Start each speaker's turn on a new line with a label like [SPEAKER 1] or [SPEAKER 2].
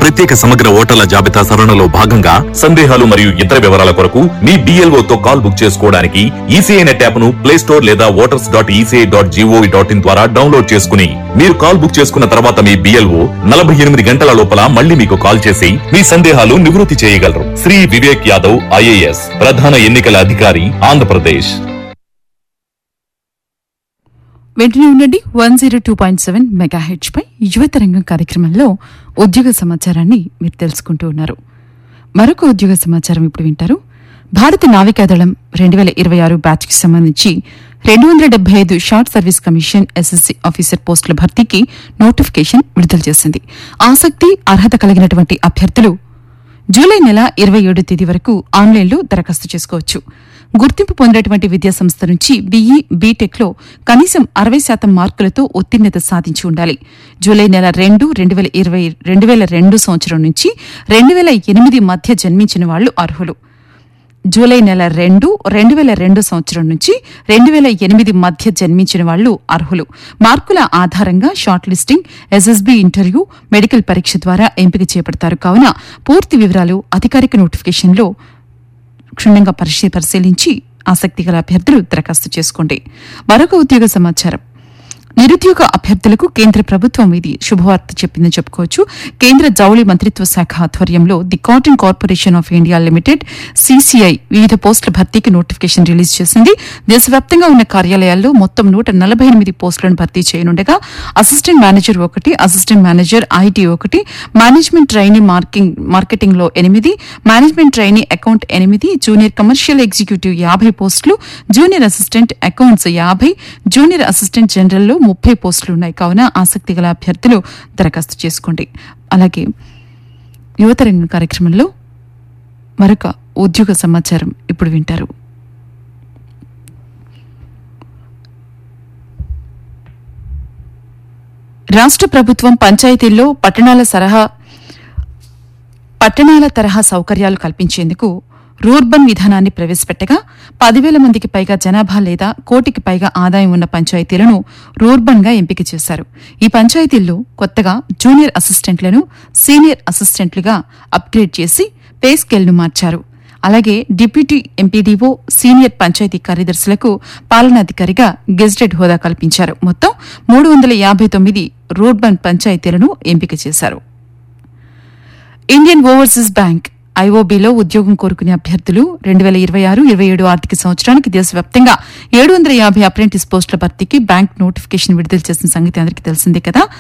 [SPEAKER 1] ప్రత్యేక సమగ్ర ఓటర్ల జాబితా సవరణలో భాగంగా సందేహాలు మరియు ఇతర వివరాల కొరకు మీ BLO తో కాల్ బుక్ చేసుకోవడానికి ఈసీఐ నెట్ యాప్ ను ప్లే స్టోర్ లేదా voters dot E C I dot G O V dot in ద్వారా డౌన్లోడ్ చేసుకుని మీరు కాల్ బుక్ చేసుకున్న తర్వాత మీ బిఎల్ఓ నలభై ఎనిమిది గంటల లోపల మళ్ళీ మీకు కాల్ చేసి మీ సందేహాలు నివృత్తి చేయగలరు శ్రీ వివేక్ యాదవ్ ఐఏఎస్ ప్రధాన ఎన్నికల అధికారి ఆంధ్రప్రదేశ్
[SPEAKER 2] వెంటనే ఉండండి one zero two point seven mega హెచ్ పై యువతరంగం కార్యక్రమంలో ఉద్యోగ సమాచారాన్ని మీరు తెలుసుకుంటూ ఉన్నారు మరొక ఉద్యోగ సమాచారం ఇప్పుడు వింటారు భారత నావికాదళం రెండు వేల ఇరవై ఆరు బ్యాచ్కి సంబంధించి రెండు వందల డెబ్బై ఐదు short service commission S S C officer పోస్టుల భర్తీకి నోటిఫికేషన్ విడుదల చేసింది ఆసక్తి అర్హత కలిగినటువంటి అభ్యర్థులు జూలై నెల ఇరవై ఏడు తేదీ వరకు ఆన్లైన్లో దరఖాస్తు చేసుకోవచ్చు గుర్తింపు పొందినటువంటి విద్యా సంస్థ నుంచి బీఈ బీటెక్లో కనీసం అరవై శాతం మార్కులతో ఉత్తీర్ణత సాధించి ఉండాలి జూలై నెల రెండు రెండు వేల ఇరవై రెండు వేల రెండు సంవత్సరం నుంచి రెండు వేల ఎనిమిది మధ్య జన్మించిన వాళ్లు అర్హులు జూలై నెల రెండు రెండు వేల రెండు సంవత్సరం నుంచి రెండు వేల ఎనిమిది మధ్య జన్మించిన వాళ్లు అర్హులు మార్కుల ఆధారంగా short listing S S B interview medical పరీక్ష ద్వారా ఎంపిక చేపడతారు కావున పూర్తి వివరాలు అధికారిక నోటిఫికేషన్లో క్షుణ్ణంగా పరిశీ పరిశీలించి ఆసక్తి గల అభ్యర్థులు దరఖాస్తు చేసుకోండి మరొక ఉద్యోగ సమాచారం నిరుద్యోగ అభ్యర్థులకు కేంద్ర ప్రభుత్వం ఇది శుభవార్త చెప్పిందని చెప్పుకోవచ్చు కేంద్ర జౌళి మంత్రిత్వ శాఖ ఆధ్వర్యంలో the cotton corporation of India limited C C I వివిధ పోస్టుల భర్తీకి నోటిఫికేషన్ రిలీజ్ చేసింది దేశవ్యాప్తంగా ఉన్న కార్యాలయాల్లో మొత్తం నూట నలభై ఎనిమిది పోస్టులను భర్తీ చేయనుండగా అసిస్టెంట్ మేనేజర్ ఒకటి అసిస్టెంట్ మేనేజర్ ఐటీ ఒకటి మేనేజ్మెంట్ ట్రైనీ మార్కింగ్ మార్కెటింగ్ లో ఎనిమిది మేనేజ్మెంట్ ట్రైనీ అకౌంట్ ఎనిమిది జూనియర్ కమర్షియల్ ఎగ్జిక్యూటివ్ యాభై పోస్టులు జూనియర్ అసిస్టెంట్ అకౌంట్స్ యాభై జూనియర్ అసిస్టెంట్ జనరల్లో ముప్పై పోస్టులు ఉన్నాయి కావున ఆసక్తి గల అభ్యర్థులు దరఖాస్తు చేసుకోండి అలాగే యువతరంగం కార్యక్రమంలో మరొక ఉద్యోగ సమాచారం ఇప్పుడు వింటారు రాష్ట్ర ప్రభుత్వం పంచాయతీల్లో పట్టణాల సరహా పట్టణాల తరహా సౌకర్యాలు కల్పించేందుకు రూర్బన్ విధానాన్ని ప్రవేశపెట్టగా పదివేల మందికి పైగా జనాభా లేదా కోటికి పైగా ఆదాయం ఉన్న పంచాయతీలను రూర్బన్ గా ఎంపిక చేశారు ఈ పంచాయతీల్లో కొత్తగా జూనియర్ అసిస్టెంట్లను సీనియర్ అసిస్టెంట్లుగా అప్గ్రేడ్ చేసి పే స్కేల్ను మార్చారు అలాగే డిప్యూటీ ఎంపీడీఓ సీనియర్ పంచాయతీ కార్యదర్శులకు పాలనాధికారిగా గెజిటెడ్ హోదా కల్పించారు మొత్తం మూడు వందల యాభై తొమ్మిది రూర్బన్ పంచాయతీలను ఎంపిక చేశారు ఇండియన్ ఓవర్సీస్ బ్యాంక్ ఐఓబీలో ఉద్యోగం కోరుకునే అభ్యర్థులు రెండు వేల ఇరవై ఆరు ఇరవై ఏడు ఆర్థిక సంవత్సరానికి దేశవ్యాప్తంగా ఏడు వందల యాభై అప్రెంటిస్ పోస్టుల భర్తీకి బ్యాంక్ నోటిఫికేషన్ విడుదల చేసిన సంగతి అందరికీ తెలిసిందే కదా